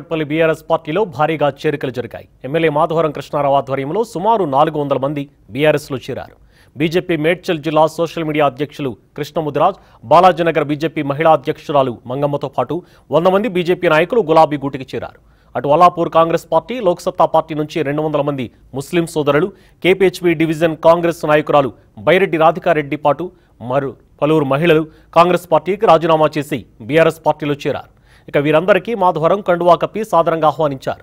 Kukatpally BRS పార్టీలో భారీగా చేరికలు జరిగాయి ఎమ్మెల్యే మాధవరం కృష్ణారావు ఆధ్వర్యంలో సుమారు నాలుగు వందల మంది బీఆర్ఎస్లో చేరారు బీజేపీ మేడ్చల్ జిల్లా సోషల్ మీడియా అధ్యక్షులు కృష్ణముదిరాజ్ బాలాజీనగర్ బీజేపీ మహిళా అధ్యక్షురాలు మంగమ్మతో పాటు వంద మంది బీజేపీ నాయకులు గులాబీ గూటికి చేరారు అటు Allapur Congress party Loksatta party నుంచి రెండు వందల మంది ముస్లిం సోదరులు కేపీహెచ్పీ డివిజన్ కాంగ్రెస్ నాయకురాలు బైరెడ్డి రాధికారెడ్డి పాటు మరో పలువురు మహిళలు కాంగ్రెస్ పార్టీకి రాజీనామా చేసి బీఆర్ఎస్ పార్టీలో చేరారు ఇక వీరందరికీ మాధవరం కండువా కప్పి సాదరంగా ఆహ్వానించారు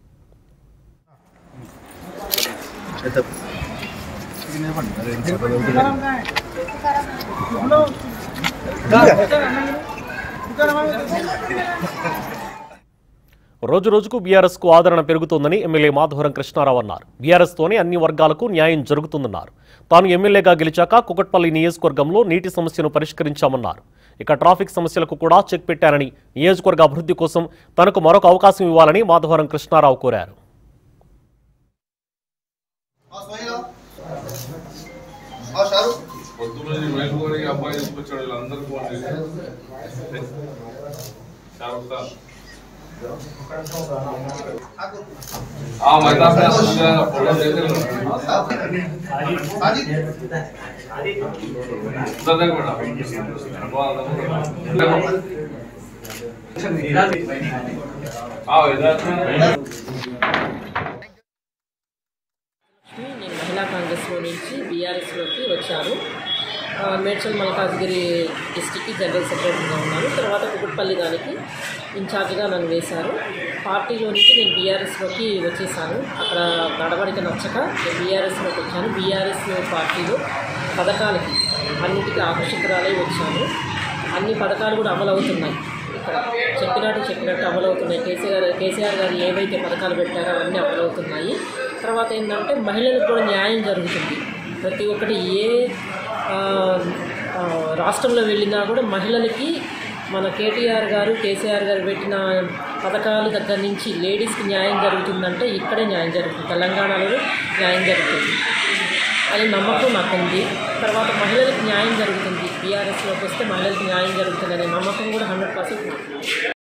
రోజు రోజుకు బీఆర్ఎస్ కు ఆదరణ పెరుగుతోందని ఎమ్మెల్యే మాధవరం కృష్ణారావు అన్నారు బీఆర్ఎస్ తోనే అన్ని వర్గాలకు న్యాయం జరుగుతుందన్నారు తాను ఎమ్మెల్యేగా గెలిచాక కుకట్పల్లి నియోజకవర్గంలో నీటి సమస్యను పరిష్కరించామన్నారు ఇక ట్రాఫిక్ సమస్యలకు కూడా చెక్ పెట్టారని నియోజకవర్గ అభివృద్ధి కోసం తనకు మరొక అవకాశం ఇవ్వాలని మాధవరం కృష్ణారావు కోరారు పొద్దున్న మేలుకొని అబ్బాయి తీసుకొచ్చాడు వీళ్ళందరూ ఫోన్ చేసి షారుఖ్ ఖాన్ ఆ మైదాన్ మీద మంచిగా ఫోటో చేశారు ఇద్దరు కూడా నేను మహిళా కాంగ్రెస్లో నుంచి బీఆర్ఎస్లోకి వచ్చాను ఆ, మేడ్చల్ మల్కాజ్గిరి డిస్టిక్కి జనరల్ సెక్రటరీగా ఉన్నాను తర్వాత కుకుట్పల్లి దానికి ఇన్ఛార్జ్గా నన్ను వేశారు పార్టీలో నుంచి నేను బీఆర్ఎస్లోకి వచ్చేసాను అక్కడ నడవడిక నచ్చక నేను బీఆర్ఎస్లోకి వచ్చాను బీఆర్ఎస్ పార్టీలో పథకాలకి అన్నిటికీ ఆకర్షితురాలై వచ్చాను అన్ని పథకాలు కూడా అమలు అవుతున్నాయి ఇక్కడ చెప్పినట్టు చెప్పినట్టు అమలు అవుతున్నాయి కేసీఆర్ కేసీఆర్ గారు ఏవైతే పథకాలు పెట్టారో అవన్నీ అమలు అవుతున్నాయి తర్వాత ఏంటంటే మహిళలకు కూడా న్యాయం జరుగుతుంది ప్రతి ఒక్కటి ఏ ఆ, ఆ, రాష్ట్రంలో వెళ్ళినా కూడా మహిళలకి మన కేటీఆర్ గారు కేసీఆర్ గారు పెట్టిన పథకాల దగ్గర నుంచి లేడీస్కి న్యాయం జరుగుతుందంటే ఇక్కడే న్యాయం జరుగుతుంది తెలంగాణలో న్యాయం జరుగుతుంది అని నమ్మకం నాకు ఉంది తర్వాత మహిళలకు న్యాయం జరుగుతుంది బీఆర్ఎస్లోకి వస్తే మహిళలకు న్యాయం జరుగుతుంది అనే నమ్మకం కూడా హండ్రెడ్ పర్సెంట్